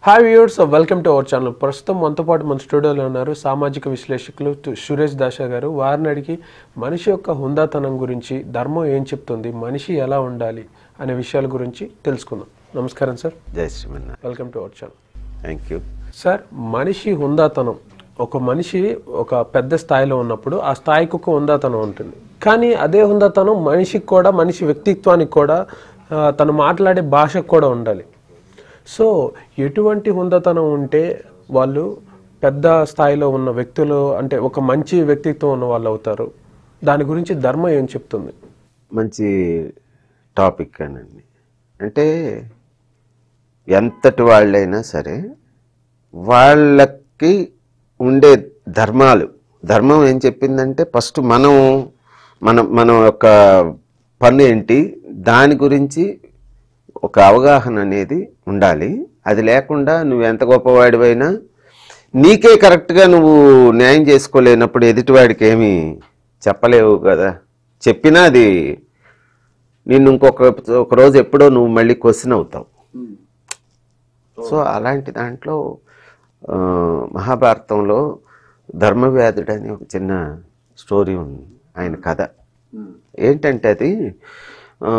Hi viewers welcome to our channel ప్రస్తుతం మనతో పాటు మన స్టూడియోలో ఉన్నారు సామాజిక విశ్లేషకులు టు- సురేష్ దాషా గారు వారిని అడిగి మనిషి యొక్క హుందాతనం గురించి ధర్మం ఏం చెప్తుంది మనిషి ఎలా ఉండాలి అనే విషయాల గురించి తెలుసుకుందాం నమస్కారం సార్ జై Srimannarayana welcome to our channel thank you sir మనిషి హుందాతనం ఒక మనిషి ఒక పెద్ద స్థాయిలో ఉన్నప్పుడు ఆ స్థాయికి ఒక హుందాతనం ఉంటుంది కానీ అదే హుందాతనం మనిషికి కూడా మనిషి వ్యక్తిత్వానికి కూడా ఆ, తను మాట్లాడే భాషకు కూడా ఉండాలి సో ఎటువంటి హుందాతనం ఉంటే వాళ్ళు పెద్ద స్థాయిలో ఉన్న వ్యక్తులు అంటే ఒక మంచి వ్యక్తిత్వం ఉన్న వాళ్ళు అవుతారు దాని గురించి ధర్మం ఏం చెప్తుంది మంచి టాపిక్ అనండి అంటే ఎంతటి వాళ్ళైనా సరే వాళ్ళకి ఉండే ధర్మాలు ధర్మం ఏం చెప్పిందంటే ఫస్ట్ మనం మనం మన యొక్క పన్ను ఏంటి దాని గురించి ఒక అవగాహన అనేది ఉండాలి అది లేకుండా నువ్వు ఎంత గొప్పవాడివైనా నీకే కరెక్ట్గా నువ్వు న్యాయం చేసుకోలేనప్పుడు ఎదుటివాడికి ఏమీ చెప్పలేవు కదా చెప్పినా అది నిన్ను ఇంకొక ఒక రోజు ఎప్పుడో నువ్వు మళ్ళీ క్వశ్చన్ అవుతావు సో అలాంటి దాంట్లో ఆ, మహాభారతంలో ధర్మవ్యాధుడు అని ఒక చిన్న స్టోరీ ఉంది ఆయన కథ ఏంటంటే అది ఆ,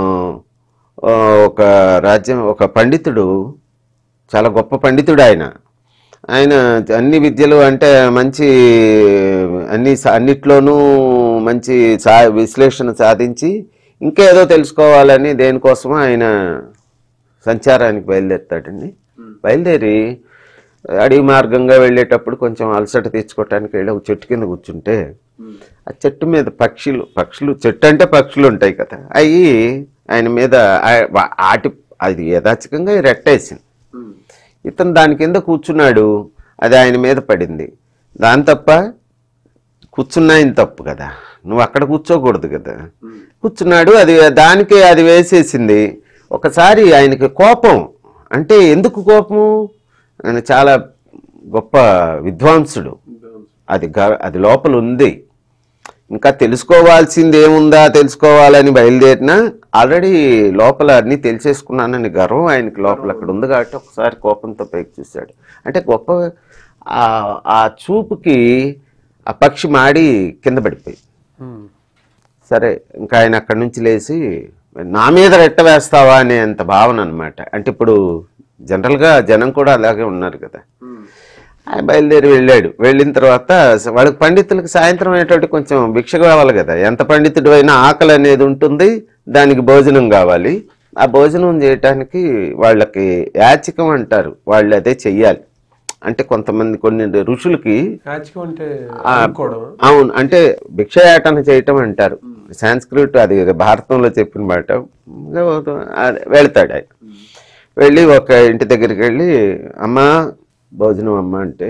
ఆ, ఒక రాజ్యం ఒక పండితుడు చాలా గొప్ప పండితుడు ఆయన ఆయన అన్ని విద్యలు అంటే మంచి అన్ని సా- అన్నిట్లోనూ మంచి సా విశ్లేషణ సాధించి ఇంకేదో తెలుసుకోవాలని దేనికోసమో ఆయన సంచారానికి బయలుదేరుతాడండి బయలుదేరి అడవి మార్గంగా వెళ్ళేటప్పుడు కొంచెం అలసట తెచ్చుకోవటానికి వెళ్ళి ఒక చెట్టు కింద కూర్చుంటే ఆ చెట్టు మీద పక్షులు పక్షులు చెట్టు అంటే పక్షులు ఉంటాయి కదా అవి ఆయన మీద ఆ- వా- ఆటి అది యథాచికంగా రెట్టేసింది ఇతను దాని కింద కూర్చున్నాడు అది ఆయన మీద పడింది దాని తప్ప కూర్చున్నాయని తప్పు కదా నువ్వు అక్కడ కూర్చోకూడదు కదా కూర్చున్నాడు అది దానికి అది వేసేసింది ఒకసారి ఆయనకి కోపం అంటే ఎందుకు కోపము ఆయన చాలా గొప్ప విద్వాంసుడు అది గ- అది లోపల ఉంది ఇంకా తెలుసుకోవాల్సింది ఏముందా తెలుసుకోవాలని బయలుదేరినా ఆల్రెడీ లోపల అన్ని తెలిసేసుకున్నానని గర్వం ఆయనకి లోపల అక్కడ ఉంది కాబట్టి ఒకసారి కోపంతో పైకి చూశాడు అంటే గొప్ప ఆ- ఆ చూపుకి ఆ పక్షి మాడి కింద పడిపోయి ఉమ్. సరే ఇంకా ఆయన అక్కడి నుంచి లేచి నా మీద రెట్ట వేస్తావా అనే అంత భావన అనమాట అంటే ఇప్పుడు జనరల్గా జనం కూడా అలాగే ఉన్నారు కదా ఆయన బయలుదేరి వెళ్ళాడు వెళ్ళిన తర్వాత స- వాళ్ళకి పండితులకు సాయంత్రం అయ్యేటట్టు కొంచెం భిక్ష కావాలి కదా ఎంత పండితుడు అయినా ఆకలి అనేది ఉంటుంది దానికి భోజనం కావాలి ఆ భోజనం చేయటానికి వాళ్ళకి యాచికం అంటారు వాళ్ళు అదే చెయ్యాలి అంటే కొంతమంది కొన్ని ఋషులకి యాచికం అంటే ఆ, అనుకోవడం అవును అంటే భిక్షయాటన చేయటం అంటారు సాంస్క్రిట్ అది భారతంలో చెప్పిన మాట అదే, వెళ్తాడు ఆయన వెళ్ళి ఒక ఇంటి దగ్గరికి వెళ్ళి అమ్మా భోజనం అమ్మ అంటే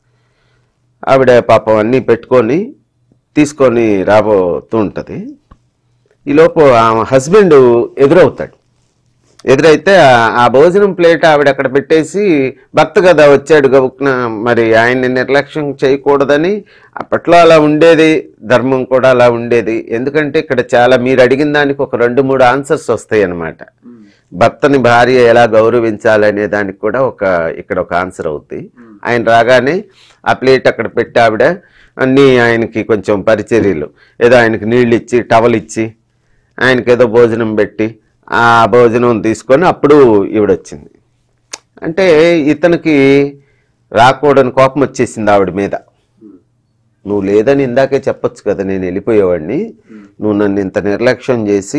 ఆవిడ పాపం అన్నీ పెట్టుకొని తీసుకొని రాబోతూ ఉంటుంది ఈలోపు ఆమె హస్బెండ్ ఎదురవుతాడు ఎదురైతే ఆ- ఆ భోజనం ప్లేట్ ఆవిడ అక్కడ పెట్టేసి భక్త కదా వచ్చాడు గబుక్న మరి ఆయన్ని నిర్లక్ష్యం చేయకూడదని అప్పట్లో అలా ఉండేది ధర్మం కూడా అలా ఉండేది ఎందుకంటే ఇక్కడ చాలా మీరు అడిగిన దానికి ఒక రెండు మూడు ఆన్సర్స్ వస్తాయి అన్నమాట భర్తని భార్య ఎలా గౌరవించాలనే దానికి కూడా ఒక ఇక్కడ ఒక ఆన్సర్ అవుతుంది ఆయన రాగానే ఆ ప్లేట్ అక్కడ పెట్టి ఆవిడ అన్నీ ఆయనకి కొంచెం పరిచర్యలు ఏదో ఆయనకి నీళ్ళు ఇచ్చి టవల్ ఇచ్చి ఆయనకి ఏదో భోజనం పెట్టి ఆ భోజనం తీసుకొని అప్పుడు ఈవిడొచ్చింది అంటే ఇతనికి రాకూడని కోపం వచ్చేసింది ఆవిడ మీద నువ్వు లేదని ఇందాకే చెప్పొచ్చు కదా నేను వెళ్ళిపోయేవాడిని నువ్వు నన్ను ఇంత నిర్లక్ష్యం చేసి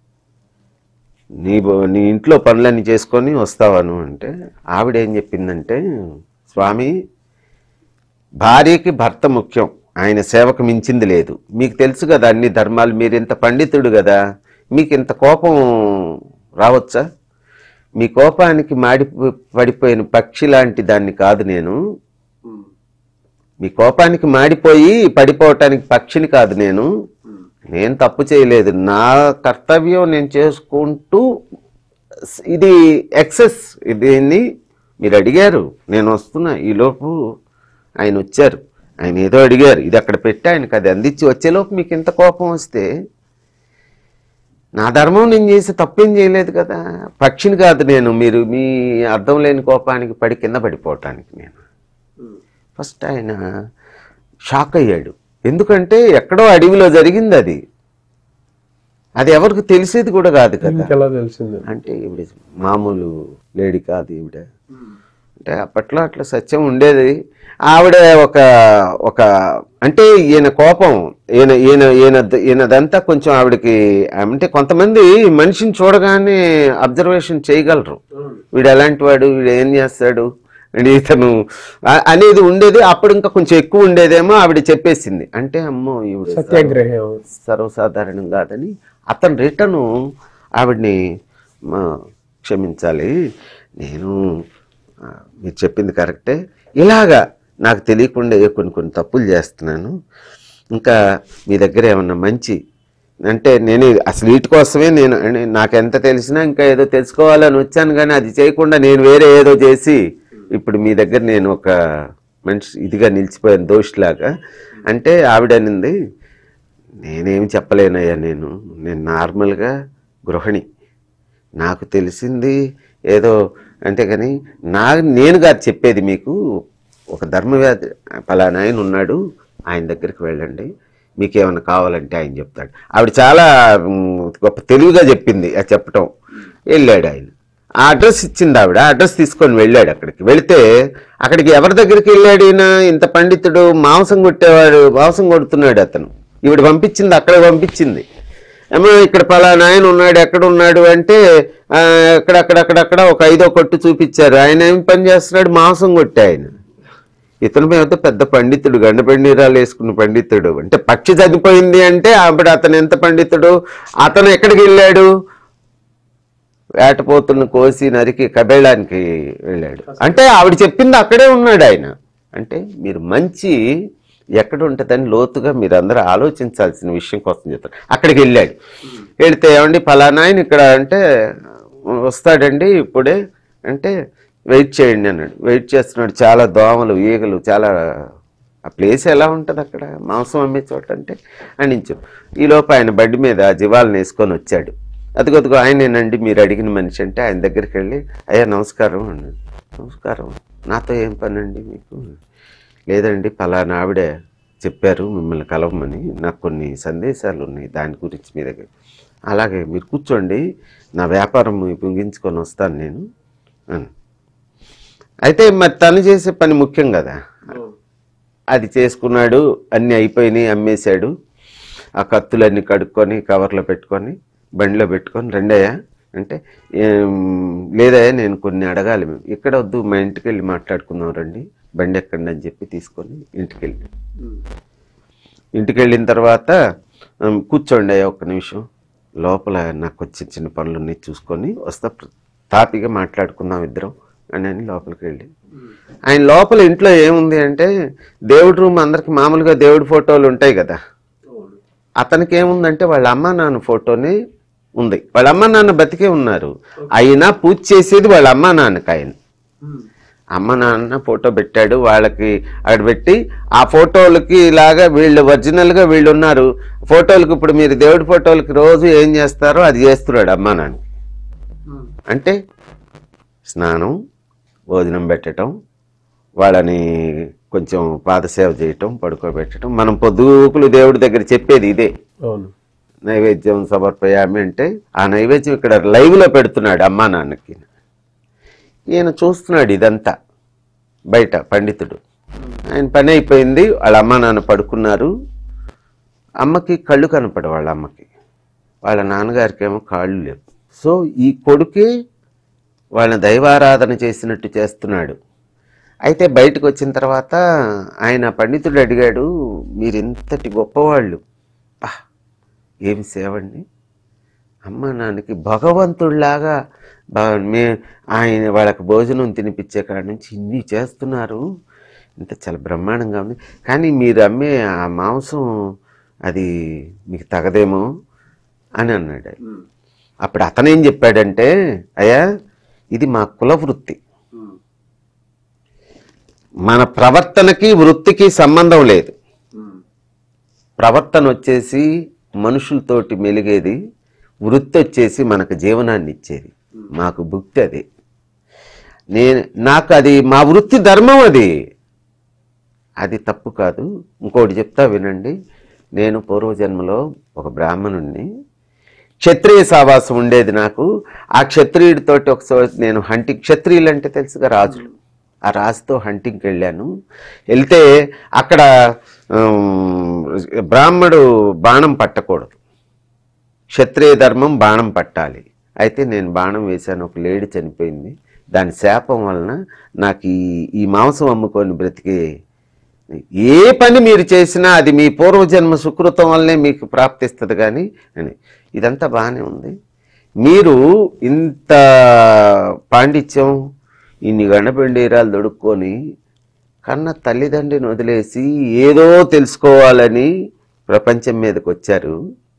నీ బో- నీ ఇంట్లో పనులన్నీ చేసుకొని వస్తావాను అంటే ఆవిడ ఏం చెప్పిందంటే స్వామి భార్యకి భర్త ముఖ్యం ఆయన సేవకు మించింది లేదు మీకు తెలుసు కదా అన్ని ధర్మాలు మీరు ఇంత పండితుడు కదా మీకు ఇంత కోపం రావచ్చా మీ కోపానికి మాడి పడిపోయిన పక్షి లాంటి దాన్ని కాదు నేను మీ కోపానికి మాడిపోయి పడిపోవటానికి పక్షిని కాదు నేను నేను తప్పు చేయలేదు నా కర్తవ్యం నేను చేసుకుంటూ ఇది ఎక్సెస్ దీన్ని మీరు అడిగారు నేను వస్తున్నా ఈలోపు ఆయన వచ్చారు ఆయన ఏదో అడిగారు ఇది అక్కడ పెట్టి ఆయనకి అది అందించి వచ్చేలోపు మీకు ఇంత కోపం వస్తే నా ధర్మం నేను చేసి తప్పేం చేయలేదు కదా పక్షిని కాదు నేను మీరు మీ అర్థం లేని కోపానికి పడి కింద పడిపోవటానికి నేను ఫస్ట్ ఆయన షాక్ అయ్యాడు ఎందుకంటే ఎక్కడో అడవిలో జరిగింది అది అది ఎవరికి తెలిసేది కూడా కాదు కదా ఇంకెలా తెలిసింది అంటే ఈవిడ మామూలు లేడీ కాదు ఈవిడ అంటే అప్పట్లో అట్లా సత్యం ఉండేది ఆవిడ ఒక ఒక అంటే ఈయన కోపం ఈయన ఈయన ఈయన ఈయనదంతా కొంచెం ఆవిడకి అంటే కొంతమంది మనిషిని చూడగానే అబ్జర్వేషన్ చేయగలరు వీడు ఎలాంటి వాడు వీడు ఏం చేస్తాడు వీడు ఇతను ఆ- అనేది ఉండేది అప్పుడు ఇంకా కొంచెం ఎక్కువ ఉండేదేమో ఆవిడ చెప్పేసింది అంటే అమ్మో ఈవిడ సత్యాగ్రహం సర్వసాధారణం కాదని అతను రిటర్ను ఆవిడ్ని "మా, క్షమించాలి నేను ఆ, మీరు చెప్పింది కరెక్టే ఇలాగా నాకు తెలియకుండా ఏ కొన్ని కొన్ని తప్పులు చేస్తున్నాను ఇంకా మీ దగ్గర ఏమన్నా మంచి అంటే నేను అసలు వీటి కోసమే నేను అంటే నాకు ఎంత తెలిసినా ఇంకా ఏదో తెలుసుకోవాలని వచ్చాను కానీ అది చేయకుండా నేను వేరే ఏదో చేసి ఇప్పుడు మీ దగ్గర నేను ఒక మనిషి ఇదిగా నిలిచిపోయాను దోషిలాగా అంటే ఆవిడ అనింది నేనేం చెప్పలేనయ్యా నేను నేను నార్మల్గా గృహిణి నాకు తెలిసింది ఏదో అంటే కానీ నా నేను కాదు చెప్పేది మీకు ఒక ధర్మవ్యాధి పలానా ఆయన ఉన్నాడు ఆయన దగ్గరికి వెళ్ళండి మీకు ఏమైనా కావాలంటే ఆయన చెప్తాడు ఆవిడ చాలా మ్, గొప్ప తెలివిగా చెప్పింది అది చెప్పటం వెళ్ళాడు ఆయన ఆ అడ్రస్ ఇచ్చింది ఆవిడ ఆ అడ్రస్ తీసుకొని వెళ్ళాడు అక్కడికి వెళితే అక్కడికి ఎవరి దగ్గరికి వెళ్ళాడు ఈయన ఇంత పండితుడు మాంసం కొట్టేవాడు మాంసం కొడుతున్నాడు అతను ఈవిడ పంపించింది అక్కడ పంపించింది ఏమో ఇక్కడ పలానా ఆయన ఉన్నాడు ఎక్కడ ఉన్నాడు అంటే ఆ, అక్కడక్కడక్కడక్కడ ఒక ఐదో కొట్టు చూపించారు ఆయన ఏం పని చేస్తున్నాడు మాంసం కొట్టే ఆయన ఇతను మీద పెద్ద పండితుడు గండ పండిరాలు వేసుకున్న పండితుడు అంటే పక్షి చనిపోయింది అంటే అప్పుడు అతను ఎంత పండితుడు అతను ఎక్కడికి వెళ్ళాడు వేటపోతున్న కోసి నరికి కబేళానికి వెళ్ళాడు అంటే ఆవిడ చెప్పింది అక్కడే ఉన్నాడు ఆయన అంటే మీరు మంచి ఎక్కడ ఉంటుందని లోతుగా మీరు అందరూ ఆలోచించాల్సిన విషయం కోసం చెప్తారు అక్కడికి వెళ్ళాడు వెళితే ఏమండి ఫలానా ఆయన ఇక్కడ అంటే వస్తాడండి ఇప్పుడే అంటే వెయిట్ చేయండి అన్నాడు వెయిట్ చేస్తున్నాడు చాలా దోమలు ఈగలు చాలా ఆ ప్లేస్ ఎలా ఉంటుంది అక్కడ మాంసం అమ్మే చోట అంటే అనించు ఈలోపు ఆయన బండి మీద జీవాలను వేసుకొని వచ్చాడు అదిగొదిగో ఆయనేనండి మీరు అడిగిన మనిషి అంటే ఆయన దగ్గరికి వెళ్ళి అయ్యా నమస్కారం అన్నాడు నమస్కారం నాతో ఏం పని అండి మీకు లేదండి పలానా ఆవిడే చెప్పారు మిమ్మల్ని కలవమని నాకు కొన్ని సందేశాలు ఉన్నాయి దాని గురించి మీ దగ్గర అలాగే మీరు కూర్చోండి నా వ్యాపారం ముగించుకొని వస్తాను నేను అని అయితే మరి తను చేసే పని ముఖ్యం కదా అది చేసుకున్నాడు అన్నీ అయిపోయినాయి అమ్మేశాడు ఆ కత్తులన్నీ కడుక్కొని కవర్లో పెట్టుకొని బండిలో పెట్టుకొని రెండయ్యా అంటే "ఏం, లేదయ్యా నేను కొన్ని అడగాలి మేము ఇక్కడ వద్దు మా ఇంటికి వెళ్ళి మాట్లాడుకుందాం రండి బండి ఎక్కండి అని చెప్పి తీసుకొని ఇంటికి వెళ్ళి ఇంటికి వెళ్ళిన తర్వాత "ఉమ్, కూర్చోండి అయ్యా ఒక్క నిమిషం లోపల నాకు వచ్చి చిన్న పనులు ఉన్నాయి చూసుకొని వస్తా తాపిగా మాట్లాడుకుందాం ఇద్దరం అని అని లోపలికి వెళ్ళి ఆయన లోపల ఇంట్లో ఏముంది అంటే దేవుడి రూమ్ అందరికి మామూలుగా దేవుడి ఫోటోలు ఉంటాయి కదా అతనికి ఏముందంటే వాళ్ళ అమ్మ నాన్న ఫోటోనే ఉంది వాళ్ళ అమ్మ నాన్న బతికే ఉన్నారు అయినా పూజ చేసేది వాళ్ళ అమ్మ నాన్నకి ఆయన అమ్మ నాన్న ఫోటో పెట్టాడు వాళ్ళకి అక్కడ పెట్టి ఆ ఫోటోలకి ఇలాగా వీళ్ళు ఒరిజినల్గా వీళ్ళు ఉన్నారు ఫోటోలకు ఇప్పుడు మీరు దేవుడి ఫోటోలకి రోజు ఏం చేస్తారో అది చేస్తున్నాడు అమ్మ నాన్న అంటే స్నానం భోజనం పెట్టడం వాళ్ళని కొంచెం పాదసేవ చేయటం పడుకోబెట్టడం మనం పొద్దుకులు దేవుడి దగ్గర చెప్పేది ఇదే అవును నైవేద్యం సమర్పయామి అంటే ఆ నైవేద్యం ఇక్కడ లైవ్లో పెడుతున్నాడు అమ్మా నాన్నకి ఈయన చూస్తున్నాడు ఇదంతా బయట పండితుడు ఆయన పని అయిపోయింది వాళ్ళ అమ్మా నాన్న పడుకున్నారు అమ్మకి కళ్ళు కనపడు వాళ్ళ అమ్మకి వాళ్ళ నాన్నగారికి ఏమో కాళ్ళు లేవు సో ఈ కొడుకే వాళ్ళని దైవారాధన చేసినట్టు చేస్తున్నాడు అయితే బయటకు వచ్చిన తర్వాత ఆయన పండితుడు అడిగాడు మీరు ఇంతటి గొప్పవాళ్ళు పా ఏమి సేవండి అమ్మ నాన్నకి భగవంతుడిలాగా బా- మే ఆయన వాళ్ళకి భోజనం తినిపించే కాడ నుంచి ఇన్ని చేస్తున్నారు ఇంత చాలా బ్రహ్మాండంగా ఉంది కానీ మీరు అమ్మే ఆ మాంసం అది మీకు తగదేమో అని అన్నాడు ఆయన. అప్పుడు అతనేం చెప్పాడంటే అయ్యా ఇది మా కుల వృత్తి మన ప్రవర్తనకి వృత్తికి సంబంధం లేదు ప్రవర్తన వచ్చేసి మనుషులతోటి మెలిగేది వృత్తి వచ్చేసి మనకు జీవనాన్ని ఇచ్చేది మాకు భుక్తి అది నేను నాకు అది మా వృత్తి ధర్మం అది అది తప్పు కాదు ఇంకోటి చెప్తా వినండి నేను పూర్వజన్మలో ఒక బ్రాహ్మణుణ్ణి క్షత్రియ సావాసం ఉండేది నాకు ఆ క్షత్రియుడితోటి ఒకసారి నేను హంటింగ్ క్షత్రియులు అంటే తెలుసుగా రాజులు ఆ రాజుతో హంటింగ్కి వెళ్ళాను వెళ్తే అక్కడ ఉమ్, బ్రాహ్మడు బాణం పట్టకూడదు క్షత్రియ ధర్మం బాణం పట్టాలి అయితే నేను బాణం వేశాను ఒక లేడీ చనిపోయింది దాని శాపం వలన నాకు ఈ ఈ మాంసం అమ్ముకొని బ్రతికే ఏ పని మీరు చేసినా అది మీ పూర్వజన్మ సుకృతం వల్లనే మీకు ప్రాప్తిస్తుంది కానీ అని ఇదంతా బాగానే ఉంది మీరు ఇంత పాండిత్యం ఇన్ని గండపెండీరాలు దొడుక్కొని కన్న తల్లిదండ్రిని వదిలేసి ఏదో తెలుసుకోవాలని ప్రపంచం మీదకి వచ్చారు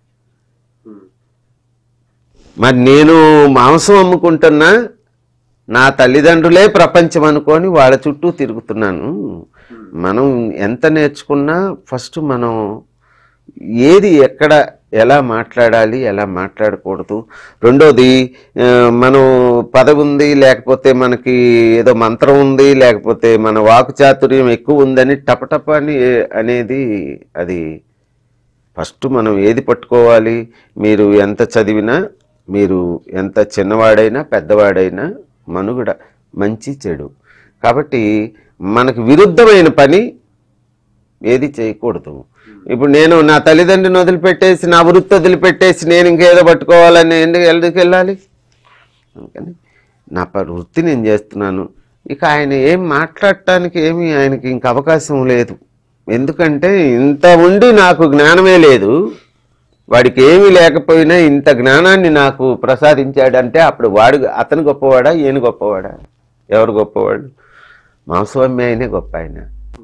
మరి నేను మాంసం అమ్ముకుంటున్నా నా తల్లిదండ్రులే ప్రపంచం అనుకొని వాళ్ళ చుట్టూ తిరుగుతున్నాను మనం ఎంత నేర్చుకున్నా ఫస్ట్ మనం ఏది ఎక్కడ ఎలా మాట్లాడాలి ఎలా మాట్లాడకూడదు రెండోది ఆ, మనం పదవి ఉంది లేకపోతే మనకి ఏదో మంత్రం ఉంది లేకపోతే మన వాకు చాతుర్యం ఎక్కువ ఉందని టపటప అని అనేది అది ఫస్ట్ మనం ఏది పట్టుకోవాలి మీరు ఎంత చదివినా మీరు ఎంత చిన్నవాడైనా పెద్దవాడైనా మనుగడ మంచి చెడు కాబట్టి మనకు విరుద్ధమైన పని ఏది చేయకూడదు ఇప్పుడు నేను నా తల్లిదండ్రిని వదిలిపెట్టేసి నా వృత్తి వదిలిపెట్టేసి నేను ఇంకేదో పట్టుకోవాలని ఎందుకు ఎందుకు వెళ్ళాలి అందుకని నా ప- వృత్తి నేను చేస్తున్నాను ఇక ఆయన ఏం మాట్లాడటానికి ఏమీ ఆయనకి ఇంక అవకాశం లేదు ఎందుకంటే ఇంత ఉండి నాకు జ్ఞానమే లేదు వాడికి ఏమీ లేకపోయినా ఇంత జ్ఞానాన్ని నాకు ప్రసాదించాడంటే అప్పుడు వాడు అతను గొప్పవాడా ఈయన గొప్పవాడా ఎవరు గొప్పవాడు మాంసవమ్మి ఆయనే గొప్ప ఆయన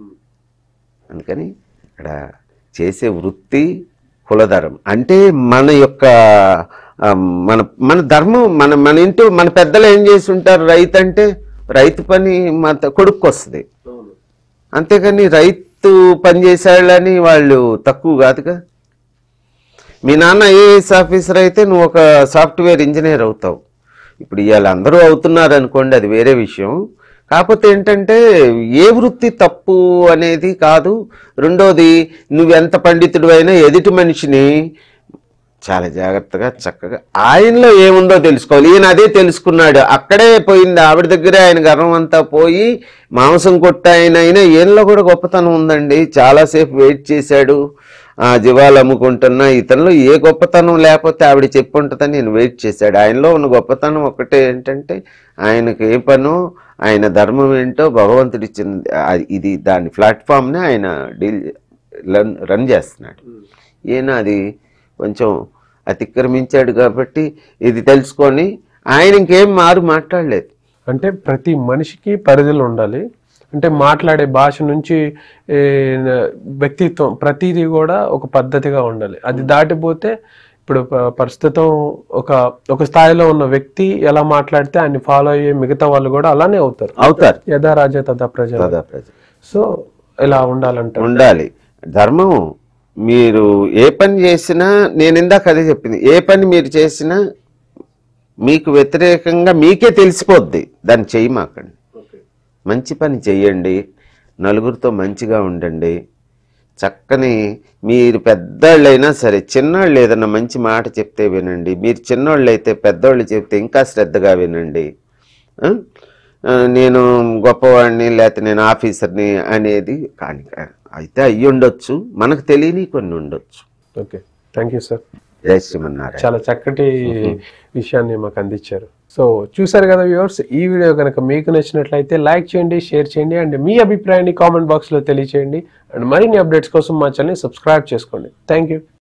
అందుకని ఇక్కడ చేసే వృత్తి కులధరం అంటే మన యొక్క ఆ, మన మన ధర్మం మన మన ఇంటి మన పెద్దలు ఏం చేసి ఉంటారు రైతు అంటే రైతు పని మన కొడుకు వస్తుంది అంతేకాని రైతు పని చేసేవాళ్ళని వాళ్ళు తక్కువ కాదుగా మీ నాన్న ఐఏఎస్ ఆఫీసర్ అయితే నువ్వు ఒక సాఫ్ట్వేర్ ఇంజనీర్ అవుతావు ఇప్పుడు ఇవాళ అందరూ అవుతున్నారు అనుకోండి అది వేరే విషయం కాకపోతే ఏంటంటే ఏ వృత్తి తప్పు అనేది కాదు రెండోది నువ్వెంత పండితుడు అయినా ఎదుటి మనిషిని చాలా జాగ్రత్తగా చక్కగా ఆయనలో ఏముందో తెలుసుకోవాలి ఈయన అదే తెలుసుకున్నాడు అక్కడే పోయింది ఆవిడ దగ్గరే ఆయన గర్వం అంతా పోయి మాంసం కొట్ట ఆయన అయినా ఈయనలో కూడా గొప్పతనం ఉందండి చాలాసేపు వెయిట్ చేశాడు ఆ జీవాలు అమ్ముకుంటున్నా ఇతనిలో ఏ గొప్పతనం లేకపోతే ఆవిడ చెప్పుంటుందని నేను వెయిట్ చేశాడు ఆయనలో ఉన్న గొప్పతనం ఒకటే ఏంటంటే ఆయనకు ఏ పనో ఆయన ధర్మం ఏంటో భగవంతుడు ఇచ్చిన ఆ- ఇది దాని ప్లాట్ఫామ్ని ఆయన డీల్ రన్ రన్ చేస్తున్నాడు ఈయన అది కొంచెం అతిక్రమించాడు కాబట్టి ఇది తెలుసుకొని ఆయన ఇంకేం మారు మాట్లాడలేదు అంటే ప్రతి మనిషికి పరిధులు ఉండాలి అంటే మాట్లాడే భాష నుంచి ఏ, వ్యక్తిత్వం ప్రతిదీ కూడా ఒక పద్ధతిగా ఉండాలి అది దాటిపోతే ఇప్పుడు ప- ప్రస్తుతం ఒక ఒక స్థాయిలో ఉన్న వ్యక్తి ఎలా మాట్లాడితే ఆయన్ని ఫాలో అయ్యే మిగతా వాళ్ళు కూడా అలానే అవుతారు అవుతారు యథా రాజా తథా ప్రజ సదా ప్రజ సో ఇలా ఉండాలంటారు ఉండాలి ధర్మం మీరు ఏ పని చేసినా నేను ఇందాక అదే చెప్పింది ఏ పని మీరు చేసినా మీకు వ్యతిరేకంగా మీకే తెలిసిపోద్ది దాన్ని చేయమాకండి మంచి పని చెయ్యండి నలుగురితో మంచిగా ఉండండి చక్కని మీరు పెద్దోళ్ళైనా సరే చిన్నోళ్ళు ఏదన్నా మంచి మాట చెప్తే వినండి మీరు చిన్నోళ్ళు అయితే పెద్దోళ్ళు చెప్తే ఇంకా శ్రద్ధగా వినండి ఆ? ఆ, నేను గొప్పవాడిని లేకపోతే నేను ఆఫీసర్ని అనేది కానీ అయితే అయ్యి ఉండొచ్చు మనకు తెలియని కొన్ని ఉండొచ్చు ఓకే థ్యాంక్ యూ సార్ జై శ్రీమన్నారాయణ చాలా చక్కటి విషయాన్ని మాకు అందించారు సో చూసారు కదా వ్యూవర్స్ ఈ వీడియో కనుక మీకు నచ్చినట్లయితే లైక్ చేయండి షేర్ చేయండి అండ్ మీ అభిప్రాయాన్ని కామెంట్ బాక్స్లో తెలియచేయండి అండ్ మరిన్ని అప్డేట్స్ కోసం మా ఛానల్ని సబ్స్క్రైబ్ చేసుకోండి థ్యాంక్ యూ